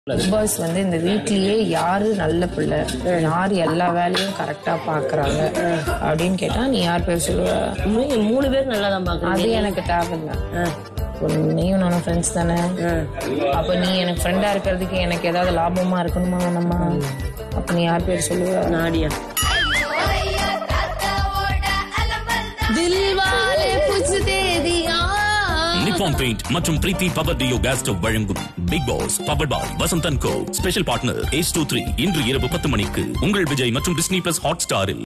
big pass வந்து இந்த வீட்லயே யாரு நல்ல பிள்ளை யார் எல்லா வேலையும் கரெக்டா பாக்குறாங்க அப்படின்னு கேட்டா நீ யார் பேர் சொல்லுவ மூணு மூணு பேர் நல்லா தான் அது பாக்குறீங்க எனக்கு தேவையில்ல ஒரு நீயும் நானும் ஃப்ரெண்ட்ஸ் தானே அப்ப நீ எனக்கு ஃப்ரெண்டா இருக்கிறதுக்கு எனக்கு ஏதாவது லாபமா இருக்கணுமா வேணாமா அப்ப நீ யார் பேர் சொல்லுவ நாடியா தில்வாலே புஜ் தே தியா நிப்பான் பெயிண்ட் மற்றும் Preethi power duo gas stove வழங்கும் Bigg Boss power boy Vasanth and Co special partner ace two three இன்று இரவு பத்து மணிக்கு உங்கள் விஜய் மற்றும் டிஸ்னி பிளஸ் ஹாட் ஸ்டாரில்